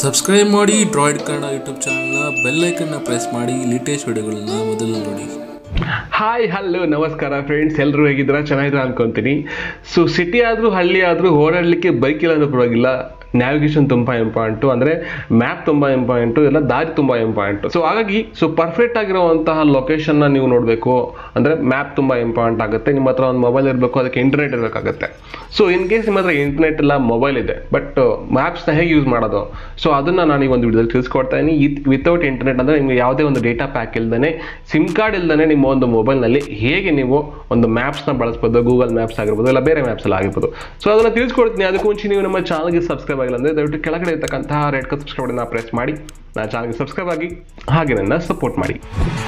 Subscribe ಮಾಡಿ Droid Kannada YouTube ಚಾನಲ್ನ ಬೆಲ್ಲೈಕನ್ನ press ಮಾಡಿ ಲೇಟೆಸ್ಟ್ ವಿಡಿಯೋಗಳನ್ನ ಮೊದಲು ನೋಡಿ ಹಾಯ್ ಹಲೋ ನಮಸ್ಕಾರ ಫ್ರೆಂಡ್ಸ್ ಎಲ್ಲರೂ ಹೇಗಿದ್ದೀರಾ ಚೆನ್ನಾಗಿದ್ದೀರಾ ಅನ್ಕೊಂತೀನಿ ಸೊ ಸಿಟಿ ಆದರೂ ಹಳ್ಳಿ ಆದರೂ ಓಡಾಡಲಿಕ್ಕೆ ಬೈಕ್ ಇಲ್ಲ ಅಂದ್ರೂ ಪರವಾಗಿಲ್ಲ ನ್ಯಾವಿಗೇಷನ್ ತುಂಬ ಇಂಪಾರ್ಟೆಂಟು ಅಂದರೆ ಮ್ಯಾಪ್ ತುಂಬ ಇಂಪಾರ್ಟೆಂಟು ಎಲ್ಲ ದಾರಿ ತುಂಬ ಇಂಪಾರ್ಟೆಂಟು ಸೊ ಹಾಗಾಗಿ ಸೊ ಪರ್ಫೆಕ್ಟ್ ಆಗಿರುವಂತಹ ಲೊಕೇಶನ್ನ ನೀವು ನೋಡಬೇಕು ಅಂದರೆ ಮ್ಯಾಪ್ ತುಂಬ ಇಂಪಾರ್ಟೆಂಟ್ ಆಗುತ್ತೆ ನಿಮ್ಮ ಹತ್ರ ಒಂದು ಮೊಬೈಲ್ ಇರಬೇಕು ಅದಕ್ಕೆ ಇಂಟರ್ನೆಟ್ ಇರಬೇಕಾಗುತ್ತೆ ಸೊ ಇನ್ ಕೇಸ್ ನಿಮ್ಮ ಹತ್ರ ಇಂಟರ್ನೆಟ್ ಇಲ್ಲ ಮೊಬೈಲ್ ಇದೆ ಬಟ್ ಮ್ಯಾಪ್ಸ್ನ ಹೇಗೆ ಯೂಸ್ ಮಾಡೋದು ಸೊ ಅದನ್ನು ನಾನು ಈ ಒಂದು ವಿಡಿಯೋದಲ್ಲಿ ತಿಳಿಸ್ಕೊಡ್ತಾ ಇದ್ದೀನಿ ವಿತೌಟ್ ಇಂಟರ್ನೆಟ್ ಅಂದರೆ ನಿಮಗೆ ಯಾವುದೇ ಒಂದು ಡೇಟಾ ಪ್ಯಾಕ್ ಇಲ್ದೇ ಸಿಮ್ ಕಾರ್ಡ್ ಇಲ್ದೇ ನಿಮ್ಮ ಒಂದು ಮೊಬೈಲ್ನಲ್ಲಿ ಹೇಗೆ ನೀವು ಒಂದು ಮ್ಯಾಪ್ಸ್ನ ಬಳಸ್ಬೋದು ಗೂಗಲ್ ಮ್ಯಾಪ್ಸ್ ಆಗಿರ್ಬೋದು ಇಲ್ಲ ಬೇರೆ ಮ್ಯಾಪ್ಸ್ ಎಲ್ಲ ಆಗಿರ್ಬೋದು ಸೊ ಅದನ್ನು ತಿಳಿಸ್ಕೊಡ್ತೀನಿ ಅದಕ್ಕೂ ಮುಂಚೆ ನೀವು ನಮ್ಮ ಚಾನಲ್ಗೆ ಸಬ್ಸ್ಕ್ರೈಬ್ ಆಗಿಲ್ಲ ಅಂದರೆ ದಯವಿಟ್ಟು ಕೆಳಗಡೆ ಇರ್ತಕ್ಕಂತಹ ರೆಡ್ ಕಲರ್ ಸಬ್ಸ್ಕ್ರೈಬ್ ಬಟನ್ನ ಪ್ರೆಸ್ ಮಾಡಿ ನನ್ನ ಚಾನಲ್ಗೆ ಸಬ್ಸ್ಕ್ರೈಬ್ ಆಗಿ ಹಾಗೆ ನನ್ನ ಸಪೋರ್ಟ್ ಮಾಡಿ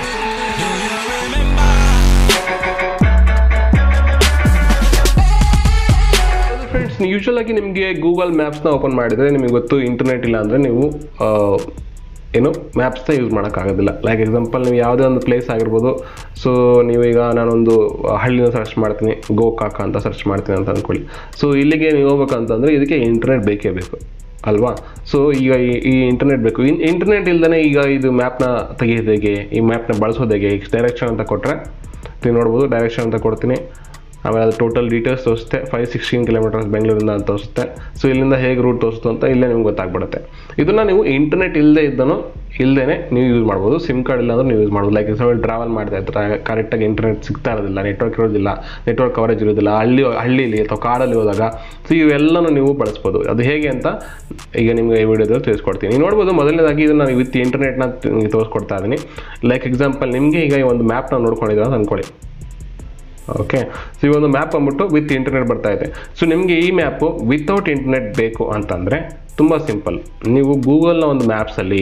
ಫ್ರೆಂಡ್ಸ್ ಯೂಶುವಲ್ ಆಗಿ ನಿಮಗೆ ಗೂಗಲ್ ಮ್ಯಾಪ್ಸ್ನ ಓಪನ್ ಮಾಡಿದರೆ ನಿಮಗೆ ಗೊತ್ತು ಇಂಟರ್ನೆಟ್ ಇಲ್ಲ ಅಂದರೆ ನೀವು ಆ, ಏನು ಮ್ಯಾಪ್ಸ್ನ ಯೂಸ್ ಮಾಡೋಕ್ಕಾಗೋದಿಲ್ಲ ಲೈಕ್ ಎಕ್ಸಾಂಪಲ್ ನೀವು ಯಾವುದೇ ಒಂದು ಪ್ಲೇಸ್ ಆಗಿರ್ಬೋದು ಸೊ ನೀವೀಗ ನಾನೊಂದು ಹಳ್ಳಿನ ಸರ್ಚ್ ಮಾಡ್ತೀನಿ ಗೋಕಾಕ ಅಂತ ಸರ್ಚ್ ಮಾಡ್ತೀನಿ ಅಂತ ಅಂದ್ಕೊಳ್ಳಿ ಸೊ ಇಲ್ಲಿಗೆ ನೀವು ಹೋಗ್ಬೇಕಂತಂದರೆ ಇದಕ್ಕೆ ಇಂಟರ್ನೆಟ್ ಬೇಕೇ ಬೇಕು ಅಲ್ವಾ ಸೊ ಈಗ ಈ- ಈ ಇಂಟರ್ನೆಟ್ ಬೇಕು ಇನ್ ಇಂಟರ್ನೆಟ್ ಇಲ್ದೇ ಈಗ ಇದು ಮ್ಯಾಪ್ನ ತೆಗೆಯೋದು ಹೇಗೆ ಈ ಮ್ಯಾಪ್ನ ಬಳಸೋದು ಹೇಗೆ ಡೈರೆಕ್ಷನ್ ಅಂತ ಕೊಟ್ಟರೆ ನೀವು ನೋಡ್ಬೋದು ಡೈರೆಕ್ಷನ್ ಅಂತ ಕೊಡ್ತೀನಿ ಆಮೇಲೆ ಅದು ಟೋಟಲ್ ಡೀಟೇಲ್ಸ್ ತೋರಿಸುತ್ತೆ ಫೈವ್ ಸಿಕ್ಸ್ಟೀನ್ ಕಿಲೋಮೀಟರ್ಸ್ ಬೆಂಗಳೂರಿಂದ ಅಂತ ತೋರಿಸುತ್ತೆ ಸೊ ಇಲ್ಲಿಂದ ಹೇಗೆ ರೂಟ್ ತೋರಿಸ್ತು ಅಂತ ಇಲ್ಲೇ ನಿಮ್ಗೆ ಗೊತ್ತಾಗ್ಬಿಡುತ್ತೆ ಇದನ್ನು ನೀವು ಇಂಟರ್ನೆಟ್ ಇಲ್ಲದೆ ಇದ್ದನು ಇಲ್ಲದೇ ನೀವು ಯೂಸ್ ಮಾಡ್ಬೋದು ಸಿಮ್ ಕಾರ್ಡ್ ಇಲ್ಲ ಅಂದ್ರೆ ನೀವು ಯೂಸ್ ಮಾಡ್ಬೋದು ಲೈಕ್ ಎಕ್ಸಾಂಪಲ್ ಟ್ರಾವೆಲ್ ಮಾಡ್ತಾ ಇರ್ತಾರೆ ಕರೆಕ್ಟಾಗಿ ಇಂಟರ್ನೆಟ್ ಸಿಗ್ತಾ ಇರೋದಿಲ್ಲ ನೆಟ್ವರ್ಕ್ ಇರೋದಿಲ್ಲ ನೆಟ್ವರ್ಕ್ ಕವರೇಜ್ ಇರೋದಿಲ್ಲ ಹಳ್ಳಿ ಹಳ್ಳಿಲಿ ಅಥವಾ ಕಾಡಲ್ಲಿ ಹೋದಾಗ ಸೊ ಇವೆಲ್ಲನೂ ನೀವು ಬಳಸ್ಬೋದು ಅದು ಹೇಗೆ ಅಂತ ಈಗ ನಿಮಗೆ ಈ ವಿಡಿಯೋದಲ್ಲಿ ತಿಳಿಸ್ಕೊಡ್ತೀನಿ ನೀವು ನೋಡ್ಬೋದು ಮೊದಲನೇದಾಗಿ ಇದನ್ನು ನಾನು ವಿತ್ ಇಂಟರ್ನೆಟ್ನ ನಿಮಗೆ ತೋರಿಸ್ಕೊಡ್ತಾ ಇದ್ದೀನಿ ಲೈಕ್ ಎಕ್ಸಾಂಪಲ್ ನಿಮಗೆ ಈಗ ಈ ಒಂದು ಮ್ಯಾಪ್ನ ನೋಡ್ಕೊಂಡಿದ್ದೀರ ಅಂತ ಅಂದ್ಕೊಳ್ಳಿ ಓಕೆ ಸೊ ಈ ಒಂದು ಮ್ಯಾಪ್ ಅಂದ್ಬಿಟ್ಟು ವಿತ್ ಇಂಟರ್ನೆಟ್ ಬರ್ತಾ ಇದೆ ಸೊ ನಿಮಗೆ ಈ ಮ್ಯಾಪು ವಿತೌಟ್ ಇಂಟರ್ನೆಟ್ ಬೇಕು ಅಂತಂದರೆ ತುಂಬ ಸಿಂಪಲ್ ನೀವು ಗೂಗಲ್ನ ಒಂದು ಮ್ಯಾಪ್ಸಲ್ಲಿ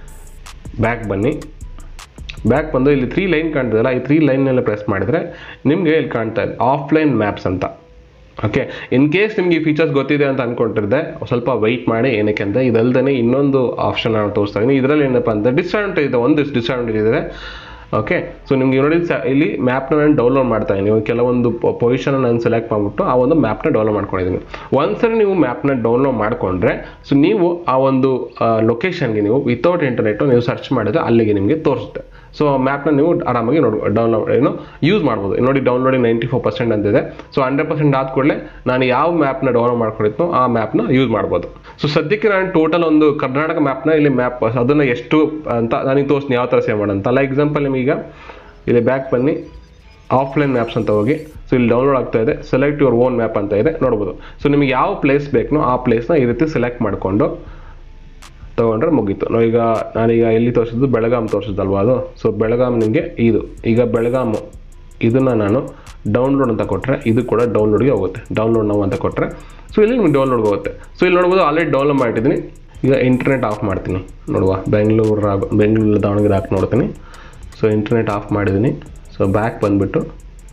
ಬ್ಯಾಕ್ ಬನ್ನಿ ಬ್ಯಾಕ್ ಬಂದು ಇಲ್ಲಿ ತ್ರೀ ಲೈನ್ ಕಾಣ್ತದಲ್ಲ ಈ ತ್ರೀ ಲೈನ್ನೆಲ್ಲ ಪ್ರೆಸ್ ಮಾಡಿದರೆ ನಿಮಗೆ ಇಲ್ಲಿ ಕಾಣ್ತಾ ಇದೆ ಆಫ್ಲೈನ್ ಮ್ಯಾಪ್ಸ್ ಅಂತ ಓಕೆ ಇನ್ ಕೇಸ್ ನಿಮಗೆ ಈ ಫೀಚರ್ಸ್ ಗೊತ್ತಿದೆ ಅಂತ ಅಂದ್ಕೊಂಡಿರ್ದೆ ಸ್ವಲ್ಪ ವೆಯ್ಟ್ ಮಾಡಿ ಏನಕ್ಕೆ ಅಂತ ಇದಲ್ದೇ ಇನ್ನೊಂದು ಆಪ್ಷನ್ ನಾನು ತೋರಿಸ್ತಾ ಇದ್ದೀನಿ ಇದರಲ್ಲಿ ಏನಪ್ಪ ಅಂತ ಡಿಸ್ಅಡ್ವಾಂಟೇಜ್ ಇದೆ ಒಂದು ಡಿಸ್ಅಡ್ವಾಂಟೇಜ್ ಇದೆ ಓಕೆ ಸೊ ನಿಮ್ಗೆ ನೋಡಿ ಸ- ಇಲ್ಲಿ ಮ್ಯಾಪ್ನ ನಾನು ಡೌನ್ಲೋಡ್ ಮಾಡ್ತಾ ಇದ್ದೀನಿ ಕೆಲವೊಂದು ಪೊಸಿಷನ್ ನಾನು ಸೆಲೆಕ್ಟ್ ಮಾಡಿಬಿಟ್ಟು ಆ ಒಂದು ಮ್ಯಾಪ್ನ ಡೌನ್ಲೋಡ್ ಮಾಡ್ಕೊಂಡಿದ್ದೀನಿ ಒಂದ್ಸರಿ ನೀವು ಮ್ಯಾಪ್ನ ಡೌನ್ಲೋಡ್ ಮಾಡಿಕೊಂಡ್ರೆ ಸೊ ನೀವು ಆ ಒಂದು ಲೊಕೇಶನ್ಗೆ ನೀವು ವಿತೌಟ್ ಇಂಟರ್ನೆಟ್ ನೀವು ಸರ್ಚ್ ಮಾಡಿದ್ರೆ ಅಲ್ಲಿಗೆ ನಿಮಗೆ ತೋರಿಸುತ್ತೆ ಸೊ ಮ್ಯಾಪ್ನ ನೀವು ಆರಾಮಾಗಿ ನೋಡ್ ಡೌನ್ಲೋಡ್ ಏನು ಯೂಸ್ ಮಾಡ್ಬೋದು ನೋಡಿ ಡೌನ್ಲೋಡಿಂಗ್ ನೈಂಟಿ ಫೋರ್ ಪರ್ಸೆಂಟ್ ಅಂತಿದೆ ಸೊ ಹಂಡ್ರೆಡ್ ಪರ್ಸೆಂಟ್ ಆದ ಕೂಡಲೇ ನಾನು ಯಾವ ಮ್ಯಾಪ್ನ ಡೌನ್ಲೋಡ್ ಮಾಡ್ಕೊಂಡಿದ್ನೋ ಆ ಮ್ಯಾಪ್ನ ಯೂಸ್ ಮಾಡ್ಬೋದು ಸೊ ಸದ್ಯಕ್ಕೆ ನಾನು ಟೋಟಲ್ ಒಂದು ಕರ್ನಾಟಕ ಮ್ಯಾಪ್ನ ಇಲ್ಲಿ ಮ್ಯಾಪ್ ಅದನ್ನು ಎಷ್ಟು ಅಂತ ನನಗೆ ತೋರಿಸ್ತೀನಿ ಯಾವ ಥರ ಸೇವ್ ಮಾಡೋಂತ ಅಲ್ಲ ಎಕ್ಸಾಂಪಲ್ ನಿಮಗೀಗ ಇಲ್ಲಿ ಬ್ಯಾಕ್ ಬನ್ನಿ ಆಫ್ಲೈನ್ ಮ್ಯಾಪ್ಸ್ ಅಂತ ಹೋಗಿ ಸೊ ಇಲ್ಲಿ ಡೌನ್ಲೋಡ್ ಆಗ್ತಾ ಇದೆ ಸೆಲೆಕ್ಟ್ ಯುವರ್ ಓನ್ ಮ್ಯಾಪ್ ಅಂತ ಇದೆ ನೋಡ್ಬೋದು ಸೊ ನಿಮಗೆ ಯಾವ ಪ್ಲೇಸ್ ಬೇಕೋ ಆ ಪ್ಲೇಸ್ನ ಈ ರೀತಿ ಸೆಲೆಕ್ಟ್ ಮಾಡಿಕೊಂಡು ತೊಗೊಂಡ್ರೆ ಮುಗೀತು ನಾವೀಗ ನಾನೀಗ ಎಲ್ಲಿ ತೋರಿಸಿದ್ದು ಬೆಳಗಾಂ ತೋರಿಸಿದ್ದಲ್ವಾ ಅದು ಸೊ ಬೆಳಗಾಂ ನಿಮಗೆ ಇದು ಈಗ ಬೆಳಗಾಂ ಇದನ್ನು ನಾನು ಡೌನ್ಲೋಡ್ ಅಂತ ಕೊಟ್ಟರೆ ಇದು ಕೂಡ ಡೌನ್ಲೋಡ್ಗೆ ಹೋಗುತ್ತೆ ಡೌನ್ಲೋಡ್ ನಾವು ಅಂತ ಕೊಟ್ಟರೆ ಸೊ ಇಲ್ಲಿ ನಿಮ್ಗೆ ಡೌನ್ಲೋಡ್ಗೆ ಹೋಗುತ್ತೆ ಸೊ ಇಲ್ಲಿ ನೋಡ್ಬೋದು ಆಲ್ರೆಡಿ ಡೌನ್ಲೋಡ್ ಮಾಡಿದ್ದೀನಿ ಈಗ ಇಂಟರ್ನೆಟ್ ಆಫ್ ಮಾಡ್ತೀನಿ ನೋಡುವ ಬೆಂಗಳೂರು ಆಗ ಬೆಂಗಳೂರು ದಾವಣಗೆರೆ ಹಾಕಿ ನೋಡ್ತೀನಿ ಸೊ ಇಂಟರ್ನೆಟ್ ಆಫ್ ಮಾಡಿದ್ದೀನಿ ಸೊ ಬ್ಯಾಕ್ ಬಂದುಬಿಟ್ಟು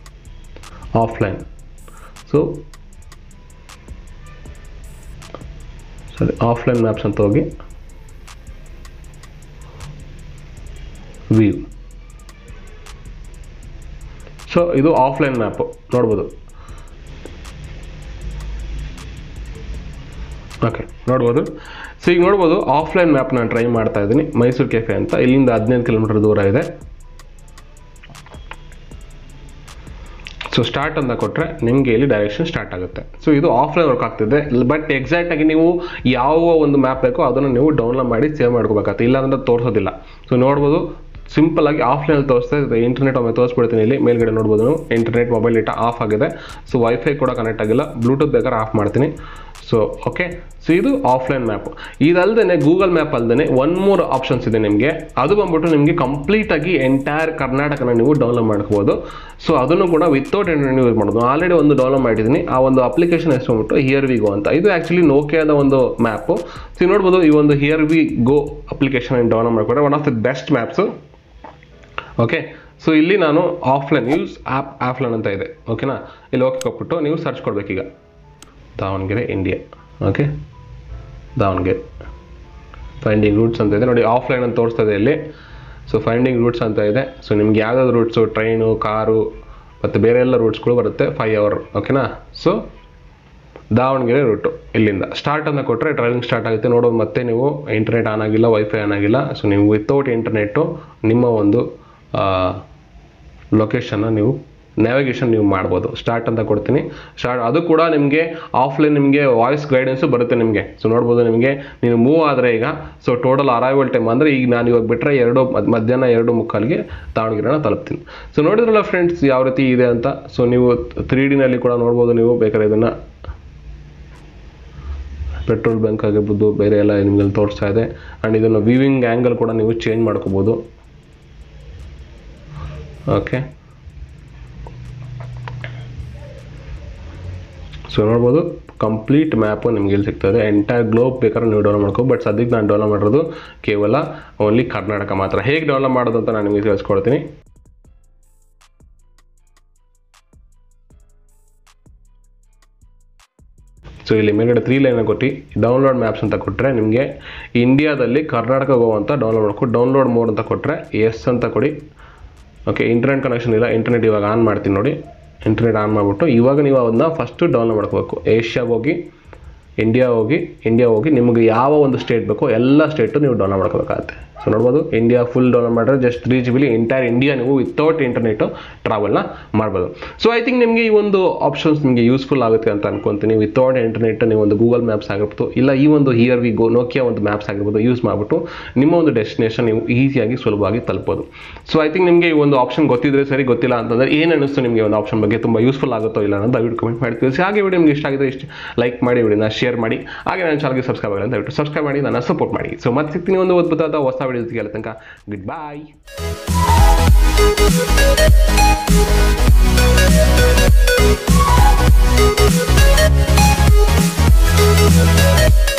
ಆಫ್ಲೈನ್ ಸೊ ಸರಿ ಆಫ್ಲೈನ್ ಮ್ಯಾಪ್ಸ್ ಅಂತ ಹೋಗಿ ವ್ಯೂ ಸೊ ಇದು ಆಫ್ಲೈನ್ ಮ್ಯಾಪು ನೋಡ್ಬೋದು ಓಕೆ ನೋಡ್ಬೋದು ಸೊ ಈಗ ನೋಡ್ಬೋದು ಆಫ್ಲೈನ್ ಮ್ಯಾಪ್ ನಾನು ಟ್ರೈ ಮಾಡ್ತಾ ಇದ್ದೀನಿ ಮೈಸೂರು ಕೆಫೆ ಅಂತ ಇಲ್ಲಿಂದ ಹದಿನೈದು ಕಿಲೋಮೀಟರ್ ದೂರ ಇದೆ ಸೊ ಸ್ಟಾರ್ಟ್ ಅಂತ ಕೊಟ್ಟರೆ ನಿಮಗೆ ಇಲ್ಲಿ ಡೈರೆಕ್ಷನ್ ಸ್ಟಾರ್ಟ್ ಆಗುತ್ತೆ ಸೊ ಇದು ಆಫ್ಲೈನ್ ವರ್ಕ್ ಆಗ್ತಿದೆ ಬಟ್ ಎಕ್ಸಾಕ್ಟಾಗಿ ನೀವು ಯಾವ ಒಂದು ಮ್ಯಾಪ್ ಬೇಕೋ ಅದನ್ನು ನೀವು ಡೌನ್ಲೋಡ್ ಮಾಡಿ ಸೇವ್ ಮಾಡ್ಕೋಬೇಕಾಗುತ್ತೆ ಇಲ್ಲಾಂದ್ರೆ ತೋರಿಸೋದಿಲ್ಲ ಸೊ ನೋಡ್ಬೋದು ಸಿಂಪಲ್ ಆಗಿ ಆಫ್ಲೈನಲ್ಲಿ ತೋರಿಸ್ತಾ ಇದೆ ಇಂಟರ್ನೆಟ್ ಒಮ್ಮೆ ತೋರಿಸ್ಬಿಡ್ತೀನಿ ಇಲ್ಲಿ ಮೇಲ್ಗಡೆ ನೋಡ್ಬೋದು ನೀವು ಇಂಟರ್ನೆಟ್ ಮೊಬೈಲ್ ಡೇಟಾ ಆಫ್ ಆಗಿದೆ ಸೊ ವೈಫೈ ಕೂಡ ಕನೆಕ್ಟ್ ಆಗಿಲ್ಲ ಬ್ಲೂಟೂತ್ ಬೇಕಾದ್ರೆ ಆಫ್ ಮಾಡ್ತೀನಿ ಸೊ ಓಕೆ ಸೊ ಇದು ಆಫ್ಲೈನ್ ಮ್ಯಾಪ್ ಇದಲ್ದೇ ಗೂಗಲ್ ಮ್ಯಾಪ್ ಅಲ್ದೇ ಒನ್ ಮೂರ್ ಆಪ್ಷನ್ಸ್ ಇದೆ ನಿಮಗೆ ಅದು ಬಂದ್ಬಿಟ್ಟು ನಿಮಗೆ ಕಂಪ್ಲೀಟಾಗಿ ಎಂಟೈರ್ ಕರ್ನಾಟಕನ ನೀವು ಡೌನ್ಲೋಡ್ ಮಾಡ್ಕೋಬೋದು ಸೊ ಅದನ್ನು ಕೂಡ ವಿತೌಟ್ ಇಂಟರ್ನೆಟ್ ಯೂಸ್ ಮಾಡ್ಬೋದು ಆಲ್ರೆಡಿ ಒಂದು ಡೌನ್ಲೋಡ್ ಮಾಡಿದ್ದೀನಿ ಆ ಒಂದು ಅಪ್ಲಿಕೇಶನ್ ಹೆಸರು ಬಂದ್ಬಿಟ್ಟು ಹಿಯರ್ ವಿ ಗೋ ಅಂತ ಇದು ಆ್ಯಕ್ಚುಲಿ ನೋಕಿಯಾದ ಒಂದು ಮ್ಯಾಪು ಸೊ ನೋಡ್ಬೋದು ಈ ಒಂದು here we go application download ಮಾಡ್ಕೊಂಡ್ರೆ one of the best maps okay so ಇಲ್ಲಿ ನಾನು ಆಫ್ಲೈನ್ ಯೂಸ್ ಆ್ಯಪ್ ಆಫ್ಲೈನ್ ಅಂತ ಇದೆ ಓಕೆನಾ ಇಲ್ಲಿ ಓಕೆ ಕೊಟ್ಬಿಟ್ಟು ನೀವು ಸರ್ಚ್ ಕೊಡ್ಬೇಕೀಗ Davanagere India okay Davanagere finding routes ಅಂತ ಇದೆ ನೋಡಿ ಆಫ್ಲೈನ್ ಅಂತ ತೋರಿಸ್ತಾ ಇದೆ ಇಲ್ಲಿ ಸೊ ಫೈಂಡಿಂಗ್ ರೂಟ್ಸ್ ಅಂತ ಇದೆ ಸೊ ನಿಮ್ಗೆ ಯಾವ್ದಾದ್ರು ರೂಟ್ಸು ಟ್ರೈನು ಕಾರು ಮತ್ತು ಬೇರೆ ಎಲ್ಲ ರೂಟ್ಸ್ಗಳು ಬರುತ್ತೆ ಫೈವ್ ಅವರ್ ಓಕೆನಾ ಸೊ ದಾವಣಗೆರೆ ರೂಟು ಇಲ್ಲಿಂದ ಸ್ಟಾರ್ಟ್ ಅಂತ ಕೊಟ್ಟರೆ ಟ್ರಾವೆಲಿಂಗ್ ಸ್ಟಾರ್ಟ್ ಆಗುತ್ತೆ ನೋಡೋದು ಮತ್ತೆ ನೀವು ಇಂಟರ್ನೆಟ್ ಆನ್ ಆಗಿಲ್ಲ ವೈಫೈ ಆನ್ ಆಗಿಲ್ಲ ಸೊ ನೀವು ವಿತೌಟ್ ಇಂಟರ್ನೆಟ್ಟು ನಿಮ್ಮ ಒಂದು ಲೊಕೇಶನ್ನ ನೀವು ನ್ಯಾವಿಗೇಷನ್ ನೀವು ಮಾಡ್ಬೋದು ಸ್ಟಾರ್ಟ್ ಅಂತ ಕೊಡ್ತೀನಿ ಸ್ಟಾರ್ಟ್ ಅದು ಕೂಡ ನಿಮಗೆ ಆಫ್ಲೈನ್ ನಿಮಗೆ ವಾಯ್ಸ್ ಗೈಡೆನ್ಸು ಬರುತ್ತೆ ನಿಮಗೆ ಸೊ ನೋಡ್ಬೋದು ನಿಮಗೆ ನೀವು ಮೂವ್ ಆದರೆ ಈಗ ಸೊ ಟೋಟಲ್ ಅರೈವಲ್ ಟೈಮ್ ಅಂದರೆ ಈಗ ನಾನು ಇವಾಗ ಬಿಟ್ಟರೆ ಎರಡು ಮದ್- ಮಧ್ಯಾಹ್ನ ಎರಡು ಮುಕ್ಕಾಲಿಗೆ ದಾವಣಗೆರೆನ ತಲುಪ್ತೀನಿ ಸೊ ನೋಡಿದ್ರಲ್ಲ ಫ್ರೆಂಡ್ಸ್ ಯಾವ ರೀತಿ ಇದೆ ಅಂತ ಸೊ ನೀವು ತ್ರೀ ಡಿನಲ್ಲಿ ಕೂಡ ನೋಡ್ಬೋದು ನೀವು ಬೇಕಾದ್ರೆ ಇದನ್ನು ಪೆಟ್ರೋಲ್ ಬಂಕ್ ಆಗಿರ್ಬೋದು ಬೇರೆ ಎಲ್ಲ ನಿಮಗೆ ತೋರಿಸ್ತಾ ಇದೆ ಆ್ಯಂಡ್ ಇದನ್ನು ವಿವಿಂಗ್ ಆ್ಯಂಗಲ್ ಕೂಡ ನೀವು ಚೇಂಜ್ ಮಾಡ್ಕೋಬೋದು ಓಕೆ ಸೊ ನೋಡ್ಬೋದು ಕಂಪ್ಲೀಟ್ ಮ್ಯಾಪು ನಿಮ್ಗೆ ಇಲ್ಲಿ ಸಿಗ್ತದೆ ಎಂಟೈರ್ ಗ್ಲೋಬ್ ಬೇಕಾದ್ರೆ ನೀವು ಡೌನ್ಲೋಡ್ ಮಾಡ್ಕೋ ಬಟ್ ಸದ್ಯಕ್ಕೆ ನಾನು ಡೌನ್ಲೋಡ್ ಮಾಡಿರೋದು ಕೇವಲ ಓನ್ಲಿ ಕರ್ನಾಟಕ ಮಾತ್ರ ಹೇಗೆ ಡೌನ್ಲೋಡ್ ಮಾಡೋದು ಅಂತ ನಾನು ನಿಮಗೆ ತಿಳಿಸ್ಕೊಡ್ತೀನಿ ಸೊ ಇಲ್ಲಿ ಮೇಲ್ಗಡೆ ತ್ರೀ ಲೈನ್ ಕೊಟ್ಟು ಡೌನ್ಲೋಡ್ ಮ್ಯಾಪ್ಸ್ ಅಂತ ಕೊಟ್ಟರೆ ನಿಮಗೆ ಇಂಡಿಯಾದಲ್ಲಿ ಕರ್ನಾಟಕ ಗೋ ಅಂತ ಡೌನ್ಲೋಡ್ ಮಾಡ್ಕೊ ಡೌನ್ಲೋಡ್ ಮೋಡ್ ಅಂತ ಕೊಟ್ಟರೆ ಎಸ್ ಅಂತ ಕೊಡಿ ಓಕೆ ಇಂಟರ್ನೆಟ್ ಕನೆಕ್ಷನ್ ಇಲ್ಲ ಇಂಟರ್ನೆಟ್ ಇವಾಗ ಆನ್ ಮಾಡ್ತೀನಿ ನೋಡಿ ಇಂಟರ್ನೆಟ್ ಆನ್ ಮಾಡಿಬಿಟ್ಟು ಇವಾಗ ನೀವು ಅದನ್ನ ಫಸ್ಟು ಡೌನ್ಲೋಡ್ ಮಾಡ್ಕೋಬೇಕು ಏಷ್ಯಾಗೆ ಹೋಗಿ ಇಂಡಿಯಾ ಹೋಗಿ ಇಂಡಿಯಾ ಹೋಗಿ ನಿಮಗೆ ಯಾವ ಒಂದು ಸ್ಟೇಟ್ ಬೇಕೋ ಎಲ್ಲ ಸ್ಟೇಟು ನೀವು ಡೌನ್ಲೋಡ್ ಮಾಡ್ಕೋಬೇಕಾಗತ್ತೆ ಸೊ ನೋಡ್ಬೋದು ಇಂಡಿಯಾ ಫುಲ್ ಡೌನ್ಲೋಡ್ ಮಾಡಿದ್ರೆ ಜಸ್ಟ್ ತ್ರೀ ಜಿ ಬಿಲಿ ಎಂಟೈರ್ ಇಂಡಿಯಾ ನೀವು ವಿತೌಟ್ ಇಂಟರ್ನೆಟು ಟ್ರಾವೆಲ್ನ ಮಾಡ್ಬೋದು ಸೊ ಐ ಥಿಂಕ್ ನಿಮಗೆ ಈ ಒಂದು ಆಪ್ಷನ್ಸ್ ನಿಮಗೆ ಯೂಸ್ಫುಲ್ ಆಗುತ್ತೆ ಅಂತ ಅನ್ಕೊಂತೀನಿ ವಿತೌಟ್ ಇಂಟರ್ನೆಟ್ ನೀವು ಒಂದು ಗೂಗಲ್ ಮ್ಯಾಪ್ಸ್ ಆಗಿರ್ಬೋದು ಇಲ್ಲ ಈ ಒಂದು ಹಿಯರ್ ವಿ ಗೋ ನೋಕಿಯಾ ಒಂದು ಮ್ಯಾಪ್ಸ್ ಆಗಿರ್ಬೋದು ಯೂಸ್ ಮಾಡಿಬಿಟ್ಟು ನಿಮ್ಮ ಒಂದು ಡೆಸ್ಟಿನೇಷನ್ ನೀವು ಈಸಿಯಾಗಿ ಸುಲಭವಾಗಿ ತಲುಪೋದು ಸೊ ಐ ಥಿಂಕ್ ನಿಮಗೆ ಈ ಒಂದು ಆಪ್ಷನ್ ಗೊತ್ತಿದ್ರೆ ಸರಿ ಗೊತ್ತಿಲ್ಲ ಅಂತಂದ್ರೆ ಏನು ಅನ್ನಿಸ್ತು ನಿಮಗೆ ಒಂದು ಆಪ್ಷನ್ ಬಗ್ಗೆ ತುಂಬ ಯೂಸ್ಫುಲ್ ಆಗುತ್ತೋ ಇಲ್ಲ ಅಂತ ದಯವಿಟ್ಟು ಕಮೆಂಟ್ ಮಾಡಿ ತಿಳಿಸಿ ಹಾಗೆ ವಿಡಿಯೋ ನಿಮಗೆ ಇಷ್ಟ ಆಗಿದ್ರೆ ಇಷ್ಟ ಲೈಕ್ ಮಾಡಿ ವಿಡಿಯೋನ ಶೇರ್ ಮಾಡಿ ಹಾಗೆ ನನ್ನ ಚಾನಲ್ಗೆ ಸಬ್ಸ್ಕ್ರೈಬ್ ಆಗಿಲ್ಲ ದಯವಿಟ್ಟು ಸಬ್ಸ್ಕ್ರೈಬ್ ಮಾಡಿ ನನ್ನ ಸಪೋರ್ಟ್ ಮಾಡಿ ಸೊ ಮತ್ತೆ ಸಿಗ್ತೀನಿ ಒಂದು ಅದ್ಭುತವಾದ ಹೊಸ ವಿಡಿಯೋ ಜೊತೆಗೆ ಅಲ್ಲಿ ತನಕ ಗುಡ್ ಬಾಯ್ Thank you.